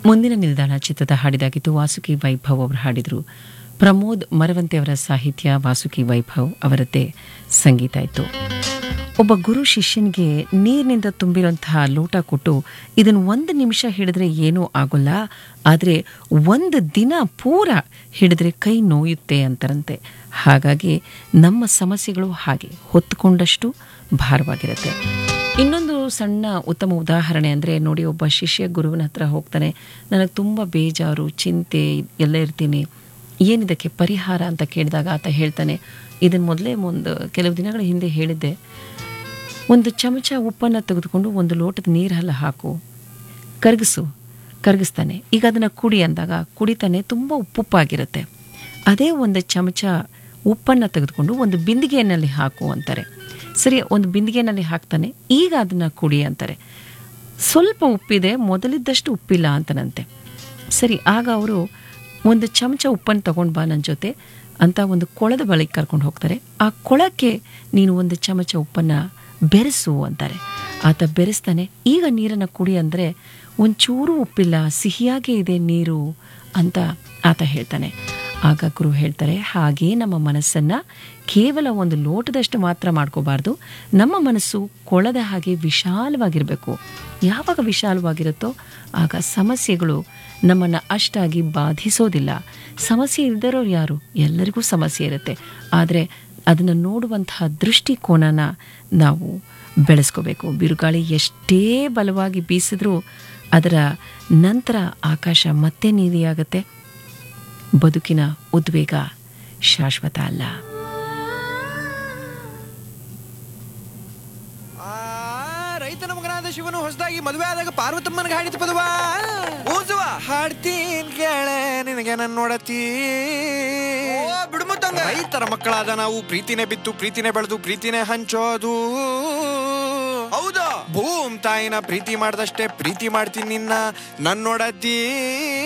ಮುಂದಿನ ನಿಲ್ದಾಣ ಚಿತ್ರದ ಹಾಡಿದಾಗಿತ್ತು ವಾಸುಕಿ ವೈಭವ್ ಅವರು ಹಾಡಿದರು ಪ್ರಮೋದ್ ಮರವಂತೆ ಅವರ ಸಾಹಿತ್ಯ ವಾಸುಕಿ ವೈಭವ್ ಅವರದ್ದೇ ಸಂಗೀತ ಇತ್ತು ಒಬ್ಬ ಗುರು ಶಿಷ್ಯನಿಗೆ ನೀರಿನಿಂದ ತುಂಬಿರುವಂತಹ ಲೋಟ ಕೊಟ್ಟು ಇದನ್ನು ಒಂದು ನಿಮಿಷ ಹಿಡಿದ್ರೆ ಏನೂ ಆಗೋಲ್ಲ ಆದರೆ ಒಂದು ದಿನ ಪೂರ ಹಿಡಿದ್ರೆ ಕೈ ನೋಯುತ್ತೆ ಅಂತಾರಂತೆ ಹಾಗಾಗಿ ನಮ್ಮ ಸಮಸ್ಯೆಗಳು ಹಾಗೆ ಹೊತ್ತುಕೊಂಡಷ್ಟು ಭಾರವಾಗಿರುತ್ತೆ ಇನ್ನೊಂದು ಸಣ್ಣ ಉತ್ತಮ ಉದಾಹರಣೆ ಅಂದರೆ ನೋಡಿ ಒಬ್ಬ ಶಿಷ್ಯ ಗುರುವಿನ ಹತ್ರ ಹೋಗ್ತಾನೆ ನನಗೆ ತುಂಬ ಬೇಜಾರು ಚಿಂತೆ ಎಲ್ಲ ಇರ್ತೀನಿ ಏನಿದಕ್ಕೆ ಪರಿಹಾರ ಅಂತ ಕೇಳಿದಾಗ ಆತ ಹೇಳ್ತಾನೆ ಇದನ್ನು ಮೊದಲೇ ಒಂದು ಕೆಲವು ದಿನಗಳ ಹಿಂದೆ ಹೇಳಿದ್ದೆ ಒಂದು ಚಮಚ ಉಪ್ಪನ್ನು ತೆಗೆದುಕೊಂಡು ಒಂದು ಲೋಟದ ನೀರೆಲ್ಲ ಹಾಕು ಕರಗಿಸು ಕರಗಿಸ್ತಾನೆ ಈಗ ಅದನ್ನು ಕುಡಿ ಅಂದಾಗ ಕುಡಿತಾನೆ ತುಂಬ ಉಪ್ಪುಪ್ಪಾಗಿರುತ್ತೆ ಅದೇ ಒಂದು ಚಮಚ ಉಪ್ಪನ್ನು ತೆಗೆದುಕೊಂಡು ಒಂದು ಬಿಂದಿಗೆಯಲ್ಲಿ ಹಾಕು ಅಂತಾರೆ ಸರಿ ಒಂದು ಬಿಂದಿಗೆನಲ್ಲಿ ಹಾಕ್ತಾನೆ ಈಗ ಅದನ್ನು ಕುಡಿ ಅಂತಾರೆ ಸ್ವಲ್ಪ ಉಪ್ಪಿದೆ ಮೊದಲಿದ್ದಷ್ಟು ಉಪ್ಪಿಲ್ಲ ಅಂತನಂತೆ ಸರಿ ಆಗ ಅವರು ಒಂದು ಚಮಚ ಉಪ್ಪನ್ನು ತಗೊಂಡು ಬಾ ನನ್ನ ಜೊತೆ ಅಂತ ಒಂದು ಕೊಳದ ಬಳಿಗೆ ಕರ್ಕೊಂಡು ಹೋಗ್ತಾರೆ ಆ ಕೊಳಕ್ಕೆ ನೀನು ಒಂದು ಚಮಚ ಉಪ್ಪನ್ನು ಬೆರೆಸು ಅಂತಾರೆ ಆತ ಬೆರೆಸ್ತಾನೆ ಈಗ ನೀರನ್ನು ಕುಡಿ ಅಂದರೆ ಒಂಚೂರು ಉಪ್ಪಿಲ್ಲ ಸಿಹಿಯಾಗೇ ಇದೆ ನೀರು ಅಂತ ಆತ ಹೇಳ್ತಾನೆ ಆಗ ಗುರು ಹೇಳ್ತಾರೆ ಹಾಗೇ ನಮ್ಮ ಮನಸ್ಸನ್ನು ಕೇವಲ ಒಂದು ಲೋಟದಷ್ಟು ಮಾತ್ರ ಮಾಡ್ಕೋಬಾರ್ದು ನಮ್ಮ ಮನಸ್ಸು ಕೊಳದ ಹಾಗೆ ವಿಶಾಲವಾಗಿರಬೇಕು ಯಾವಾಗ ವಿಶಾಲವಾಗಿರುತ್ತೋ ಆಗ ಸಮಸ್ಯೆಗಳು ನಮ್ಮನ್ನು ಅಷ್ಟಾಗಿ ಬಾಧಿಸೋದಿಲ್ಲ ಸಮಸ್ಯೆ ಇಲ್ದಿರೋರು ಯಾರು ಎಲ್ಲರಿಗೂ ಸಮಸ್ಯೆ ಇರುತ್ತೆ ಆದರೆ ಅದನ್ನು ನೋಡುವಂತಹ ದೃಷ್ಟಿಕೋನನ ನಾವು ಬೆಳೆಸ್ಕೋಬೇಕು ಬಿರುಗಾಳಿ ಎಷ್ಟೇ ಬಲವಾಗಿ ಬೀಸಿದ್ರೂ ಅದರ ನಂತರ ಆಕಾಶ ಮತ್ತೆ ನೀಲಿಯಾಗತ್ತೆ ಬದುಕಿನ ಉದ್ವೇಗ ಶಾಶ್ವತ ಅಲ್ಲ ಆ, ರೈತನ ಮಗನಾದ ಶಿವನು ಹೊಸದಾಗಿ ಮದುವೆ ಆದಾಗ ಪಾರ್ವತಮ್ಮನಿಗೆ ಹಾಡಿದ ಪದವ ಊಸುವ ಹಾಡ್ತೀನ್ ಕೇಳೆ ನಿನಗೆ ನನ್ನ ನೋಡತಿ ಬಿಡುಮತ್ತಂಗ ರೈತರ ಮಕ್ಕಳಾದ ನಾವು ಪ್ರೀತಿನೇ ಬಿತ್ತು ಪ್ರೀತಿನೇ ಬೆಳೆದು ಪ್ರೀತಿನೇ ಹಂಚೋದು ಹೌದಾ ಭೂಮ್ ತಾಯಿನ ಪ್ರೀತಿ ಮಾಡ್ದಷ್ಟೇ ಪ್ರೀತಿ ಮಾಡ್ತೀನಿ ನಿನ್ನ ನನ್ ನೋಡತಿ